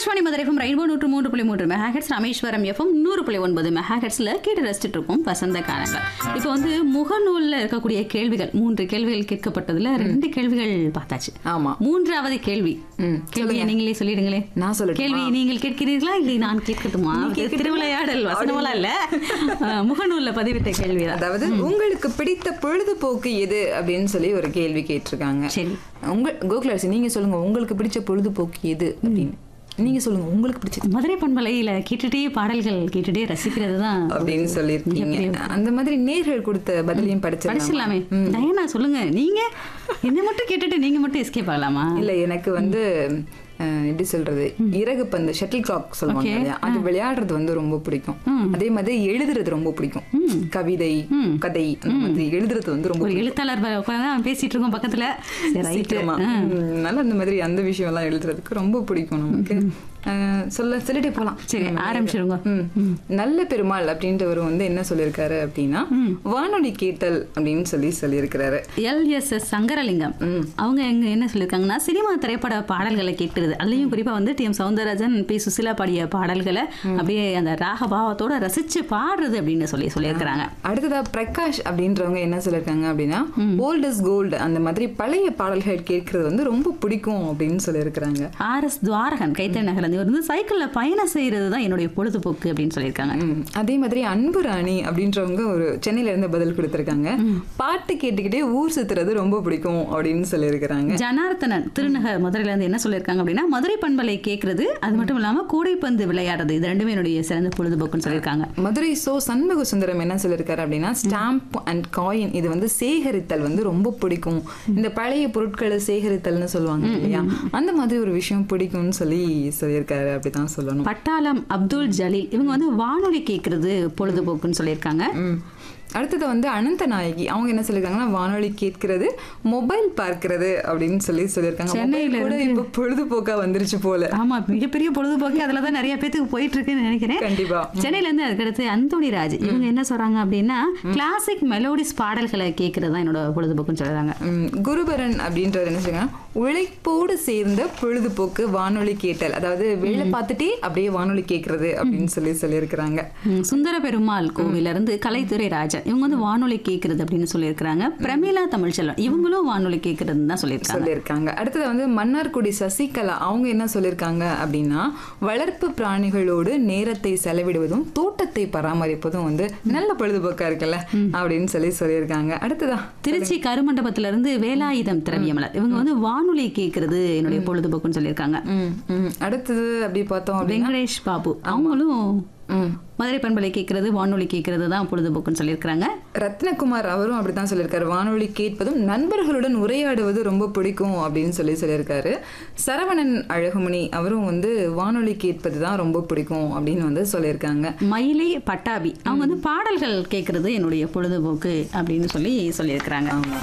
Akashvani Madurai FM rainbow நூற்று மூன்று புள்ளி மூன்று மெகாஹெட்ஸ் ராமேஸ்வரம் எஃப்எம் நூறு புள்ளி ஒன்பது மெகாஹெட்ஸ்ல கேட்டு ரசிச்சுட்டு இருக்கோம் வசந்த காலங்கள் இப்போ வந்து முகநூல்ல இருக்கக்கூடிய கேள்விகள் மூன்று கேள்விகள் கேட்கப்பட்டதுல ரெண்டு கேள்விகள் பார்த்தாச்சு ஆமா மூன்றாவது கேள்வி ம், கேள்வியை நீங்களே சொல்லிடுங்களே நான் சொல்லட்டுமா? கேள்வி நீங்கள் கேட்கிறீர்களா இல்லை நான் கேட்கட்டுமா இது திருவிளையாடல் வசனமெல்லாம் இல்ல அஹ், முகநூல்ல பதிவிட்ட கேள்வி தான் அதாவது உங்களுக்கு பிடித்த பொழுதுபோக்கு எது அப்படின்னு சொல்லி ஒரு கேள்வி கேட்டிருக்காங்க சரி உங்க கோகுலரசி நீங்க சொல்லுங்க உங்களுக்கு பிடிச்ச பொழுதுபோக்கு எது அப்படின்னு நீங்க சொல்லுங்க உங்களுக்கு பிடிச்சது மதுரை பண்பலையில கேட்டுட்டே பாடல்கள் கேட்டுட்டே ரசிக்கிறது தான் அப்படின்னு சொல்லியிருக்கீங்க அந்த மாதிரி நேர்கள் கொடுத்த பதிலையும் படிச்சிடலாம் படிச்சிடலாமே டயனா சொல்லுங்க நீங்க என்ன மட்டும் கேட்டுட்டு நீங்க மட்டும் எஸ்கேப் ஆகலாமா இல்ல எனக்கு வந்து அஹ், எப்படி சொல்றது இறகு பந்து ஷட்டில் காக் சொல்லுவாங்க இல்லையா அது விளையாடுறது வந்து ரொம்ப பிடிக்கும் அதே மாதிரி எழுதுறது ரொம்ப பிடிக்கும் கவிதை கதை அந்த மாதிரி எழுதுறது வந்து ரொம்ப ஒரு எழுத்தாளர் ப- உட்கார்ந்து அவன் பேசிட்டு இருக்கோம் பக்கத்துல சரி ரைட்டு சீக்கிரமா ம், அதனால அந்த மாதிரி அந்த விஷயம் எல்லாம் எழுதுறதுக்கு ரொம்ப பிடிக்கும் நமக்கு அஹ், சொல்ல சொல்லிட்டே போலாம் சரி ஆரம்பிச்சிருங்க ம். நல்ல பெருமாள் அப்படின்றவர் வந்து என்ன சொல்லியிருக்காரு அப்படின்னா வானொலி கேட்டல் அப்படின்னு சொல்லி சொல்லியிருக்கிறாரு எல்எஸ்எஸ் சங்கரலிங்கம் அவங்க எங்க என்ன சொல்லியிருக்காங்கன்னா சினிமா திரைப்பட பாடல்களை கேட்கிறது அதுலயும் குறிப்பா வந்து T M Soundararajan P Susheela பாடிய பாடல்களை அப்படியே அந்த ராகபாவத்தோட ரசிச்சு பாடுறது அப்படின்னு சொல்லி சொல்லியிருக்கிறாங்க அடுத்ததா பிரகாஷ் அப்படின்றவங்க என்ன சொல்லியிருக்காங்க அப்படின்னா ஓல்ட் இஸ் கோல்டு அந்த மாதிரி பழைய பாடல்கள் கேட்கறது வந்து ரொம்ப பிடிக்கும் அப்படின்னு சொல்லியிருக்கிறாங்க ஆர் எஸ் துவாரகன் கைத்தறி நகர் வந்து சைக்கிள்ல பயணம் செய்யறது தான் என்னுடைய பொழுதுபோக்கு அப்படின்னு சொல்லியிருக்காங்க ம். அதே மாதிரி அன்பு ராணி அப்படின்றவங்க ஒரு சென்னையில இருந்து பதில் கொடுத்திருக்காங்க பாட்டு கேட்டுக்கிட்டே ஊர் சுத்துறது ரொம்ப பிடிக்கும் அப்படின்னு சொல்லியிருக்கிறாங்க ஜனார்த்தனன் திருநகர் மதுரையில இருந்து என்ன சொல்லியிருக்காங்க அப்படின்னா மதுரை பண்பலை கேட்கறது அது மட்டும் இல்லாம கூடைப்பந்து விளையாடுறது இது ரெண்டுமே என்னுடைய சிறந்த பொழுதுபோக்குன்னு சொல்லியிருக்காங்க மதுரை சோ சண்முக சுந்தரம் என்ன சொல்லியிருக்காரு அப்படின்னா ஸ்டாம்ப் அண்ட் காயின் இது வந்து சேகரித்தல் வந்து ரொம்ப பிடிக்கும் இந்த பழைய பொருட்களை சேகரித்தல்னு சொல்லுவாங்க இல்லையா அந்த மாதிரி ஒரு விஷயம் பிடிக்கும்னு சொல்லி சொல்லியிருக்காரு அப்படிதான் சொல்லணும் பட்டாளம் அப்துல் ஜலீல் இவங்க வந்து வானொலி கேட்கறது பொழுதுபோக்குன்னு சொல்லியிருக்காங்க ம். அடுத்தது வந்து அனந்த நாயகி அவங்க என்ன சொல்லியிருக்காங்கன்னா வானொலி கேட்கிறது மொபைல் பார்க்கிறது அப்படின்னு சொல்லி சொல்லியிருக்காங்க சென்னையில மொபைல் கூட இப்ப பொழுதுபோக்கா வந்துருச்சு போல ஆமா மிகப்பெரிய பொழுதுபோக்கு அதுல தான் நிறைய பேத்துக்கு போயிட்டு இருக்குன்னு நினைக்கிறேன் கண்டிப்பா சென்னையில இருந்து அதுக்கடுத்து அந்தோணி ராஜ் இவங்க என்ன சொல்றாங்க அப்படின்னா கிளாசிக் மெலோடிஸ் பாடல்களை கேட்கறது தான் என்னோட பொழுதுபோக்குன்னு சொல்றாங்க ம், குருபரன் அப்படின்றது என்ன சொல்லுங்க உழைப்போடு சேர்ந்த பொழுதுபோக்கு வானொலி கேட்டல் அதாவது வேலை பார்த்துட்டே அப்படியே வானொலி கேட்கறது அப்படின்னு சொல்லி சொல்லியிருக்கிறாங்க ம், சுந்தர பெருமாள் கோவில இருந்து கலைத்துறை ராஜா இவங்க வந்து வானொலி கேட்கறது அப்படின்னு சொல்லியிருக்கிறாங்க பிரமிளா தமிழ்ச்செல்வன் இவங்களும் வானொலி கேட்கறதுன்னு தான் சொல்லியிருக்காங்க சொல்லியிருக்காங்க அடுத்தது வந்து மன்னார்குடி சசிகலா அவங்க என்ன சொல்லியிருக்காங்க அப்படின்னா வளர்ப்பு பிராணிகளோடு நேரத்தை செலவிடுவதும் தோட்டத்தை பராமரிப்பதும் வந்து நல்ல பொழுதுபோக்கா இருக்குல்ல அப்படின்னு சொல்லி சொல்லியிருக்காங்க அடுத்ததா திருச்சி கருமண்டபத்துல இருந்து வேலாயுதம் திரவியமலர் இவங்க வந்து வானொலி கேட்கறது என்னுடைய பொழுதுபோக்குன்னு சொல்லியிருக்காங்க ம், ம். அடுத்தது அப்படி பார்த்தோம் அப்படின்னா வெங்கடேஷ் பாபு அவங்களும் ம். மதுரை பண்பலை கேட்கறது வானொலி கேட்கறது தான் பொழுதுபோக்குன்னு சொல்லியிருக்கிறாங்க ரத்னகுமார் அவரும் அப்படித்தான் சொல்லியிருக்காரு வானொலி கேட்பதும் நண்பர்களுடன் உரையாடுவது ரொம்ப பிடிக்கும் அப்படின்னு சொல்லி சொல்லியிருக்காரு சரவணன் அழகுமணி அவரும் வந்து வானொலி கேட்பது தான் ரொம்ப பிடிக்கும் அப்படின்னு வந்து சொல்லியிருக்காங்க மயிலை பட்டாபி அவங்க வந்து பாடல்கள் கேட்கறது என்னுடைய பொழுதுபோக்கு அப்படின்னு சொல்லி சொல்லியிருக்கிறாங்க ஆமா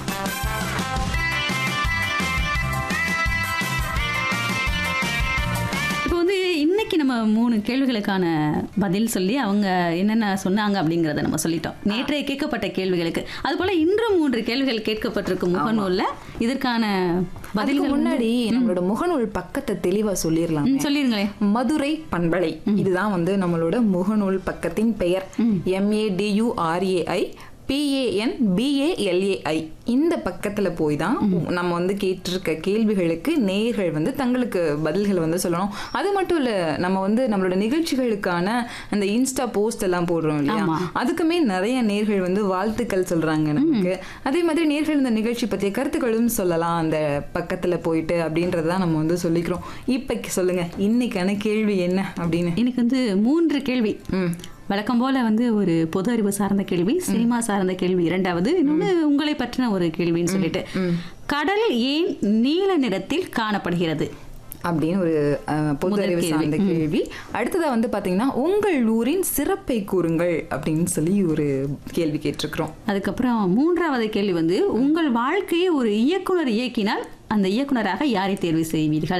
இப்போ வந்து இன்னைக்கு நம்ம மூணு கேள்விகளுக்கான பதில் சொல்லி அவங்க என்னென்ன சொன்னாங்க அப்படிங்கறத நம்ம சொல்லிட்டோம் நேற்றைய கேட்கப்பட்ட கேள்விகளுக்கு அதுபோல இன்று மூன்று கேள்விகள் கேட்கப்பட்டிருக்கும் முகநூல்ல இதற்கான அதுக்கு பதில்கள் முன்னாடி நம்மளோட முகநூல் பக்கத்தை தெளிவா சொல்லிடலாம் ம், சொல்லிருங்களேன் மதுரை பண்பலை இதுதான் வந்து நம்மளோட முகநூல் பக்கத்தின் பெயர் எம்ஏடியூஆர்ஏஐ பிஏஎன் பிஏஎல்ஏஐ இந்த பக்கத்துல போய் தான் நம்ம வந்து கேட்டிருக்க கேள்விகளுக்கு நேயர்கள் வந்து தங்களுக்கு பதில்கள் வந்து சொல்லணும் அது மட்டும் இல்ல நம்ம வந்து நம்மளோட நிகழ்ச்சிகளுக்கான அந்த இன்ஸ்டா போஸ்ட் எல்லாம் போடுறோம் இல்லையா ஆமா. அதுக்குமே நிறைய நேர்கள் வந்து வாழ்த்துக்கள் சொல்றாங்க நமக்கு அதே மாதிரி நேர்கள் இந்த நிகழ்ச்சி பற்றிய கருத்துக்களும் சொல்லலாம் அந்த பக்கத்துல போயிட்டு அப்படின்றதான் நம்ம வந்து சொல்லிக்கிறோம் இப்ப சொல்லுங்க இன்னைக்கான கேள்வி என்ன அப்படின்னு எனக்கு வந்து மூன்று கேள்வி ம் வழக்கம் போல வந்து ஒரு பொது அறிவு சார்ந்த கேள்வி சினிமா சார்ந்த கேள்வி இரண்டாவது இன்னொன்று உங்களை பற்றின ஒரு கேள்வின்னு சொல்லிட்டு கடல் ஏன் நீல நிறத்தில் காணப்படுகிறது அப்படின்னு ஒரு அஹ், பொது முதல் அறிவு கேள்வி. சார்ந்த கேள்வி அடுத்ததா வந்து பாத்தீங்கன்னா உங்கள் ஊரின் சிறப்பை கூறுங்கள் அப்படின்னு சொல்லி ஒரு கேள்வி கேட்டிருக்கிறோம் அதுக்கப்புறம் மூன்றாவது கேள்வி வந்து உங்கள் வாழ்க்கையை ஒரு இயக்குனர் இயக்கினால் அந்த இயக்குனராக யாரை தேர்வு செய்வீர்கள்